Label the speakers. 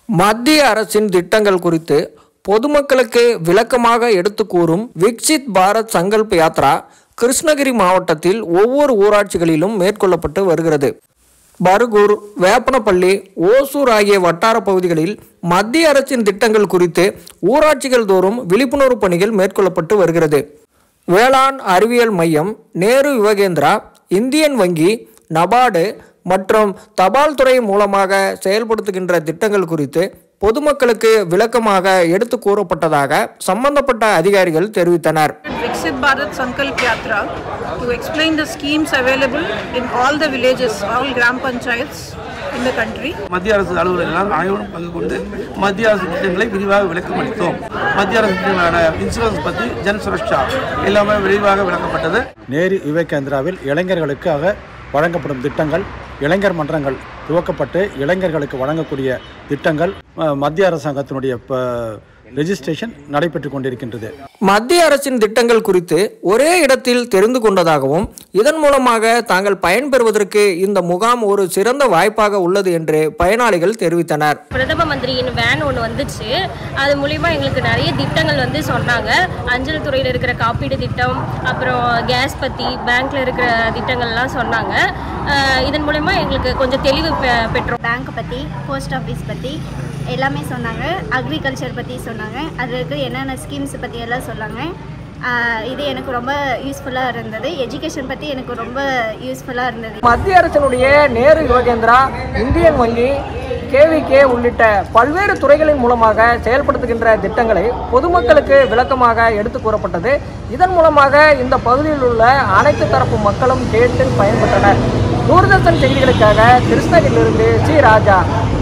Speaker 1: மத்திய அரசின் திட்டங்கள் குறித்து பொதுமக்களுக்கு விளக்கமாக எடுத்து கூறும் விக்சித் பாரத் சங்கல்ப் யாத்ரா கிருஷ்ணகிரி மாவட்டத்தில் ஒவ்வொரு ஊராட்சிகளிலும் மேற்கொள்ளப்பட்டு வருகிறது பர்கூர் வேப்பனப்பள்ளி ஓசூர் ஆகிய வட்டார பகுதிகளில் மத்திய அரசின் திட்டங்கள் குறித்து ஊராட்சிகள் தோறும் விழிப்புணர்வு பணிகள் மேற்கொள்ளப்பட்டு வருகிறது வேளாண் அறிவியல் மையம் நேரு யுவகேந்திரா இந்தியன் வங்கி நபார்டு மற்றும் தபால் துறை மூலமாக செயல்படுத்துகின்ற திட்டங்கள் குறித்து பொதுமக்களுக்கு விளக்கமாக எடுத்து கூறப்பட்டதாக சம்பந்தப்பட்ட அதிகாரிகள் தெரிவித்தனர்
Speaker 2: Viksit Bharat Sankalp Yatra to explain the schemes available in all the villages, all gram panchayats in the country.
Speaker 3: மத்திய அரசு அலுவலர்கள் அனைவரும் பங்கு கொண்டு மத்திய அரசு திட்டங்களை விரிவாக விளக்கம் அளித்தோம் மத்திய அரசு திட்டங்களான இன்சூரன்ஸ் பற்றி ஜன் சுரக்ஷா எல்லாமே விரிவாக விளக்கப்பட்டது
Speaker 4: நேரு யுவகேந்திராவில் இளைஞர்களுக்காக வழங்கப்படும் திட்டங்கள் இளைஞர் மன்றங்கள் துவக்கப்பட்டு இளைஞர்களுக்கு வழங்கக்கூடிய திட்டங்கள் அஹ், மத்திய அரசாங்கத்தினுடைய ரெஜிஸ்ட்ரேஷன் நடைபெற்று கொண்டிருக்கின்றது
Speaker 1: மத்திய அரசின் திட்டங்கள் குறித்து ஒரே இடத்தில் தெரிந்து கொண்டதாகவும் இதன் மூலமாக தாங்கள் பயன்பெறுவதற்கு இந்த முகாம் ஒரு சிறந்த வாய்ப்பாக உள்ளது என்று பயனாளிகள் தெரிவித்தனர்
Speaker 5: பிரதம மந்திரியின் வேன் ஒன்று வந்துச்சு அது மூலிமா எங்களுக்கு நிறைய திட்டங்கள் வந்து சொன்னாங்க அஞ்சல் துறையில் இருக்கிற காப்பீடு திட்டம் அப்புறம் கேஸ் பற்றி பேங்க்கில் இருக்கிற திட்டங்கள்லாம் சொன்னாங்க அஹ் இதன் மூலிமா எங்களுக்கு கொஞ்சம் தெளிவு பெ- பெற்றோம்
Speaker 6: பேங்க் பற்றி போஸ்ட் ஆஃபீஸ் பற்றி எல்லாமே சொன்னாங்க அக்ரிகல்ச்சர் பற்றி சொன்னாங்க அதில் இருக்கிற என்னென்ன ஸ்கீம்ஸ் பற்றி எல்லாம் சொன்னாங்க ஆஹ் இது எனக்கு ரொம்ப யூஸ்ஃபுல்லாக இருந்தது எஜுகேஷன் பற்றி எனக்கு ரொம்ப யூஸ்ஃபுல்லாக இருந்தது
Speaker 1: மத்திய அரசினுடைய நேரு யுவகேந்திரா இந்தியன் வங்கி கேவிகே உள்ளிட்ட பல்வேறு துறைகளின் மூலமாக செயல்படுத்துகின்ற திட்டங்களை பொதுமக்களுக்கு விளக்கமாக எடுத்து கூறப்பட்டது இதன் மூலமாக இந்த பகுதியில் உள்ள அனைத்து தரப்பு மக்களும் கேட்டு பயன்பெற்றனர் தூர்தர்ஷன் செய்திகளுக்காக கிருஷ்ணகிரியிலிருந்து சி ராஜா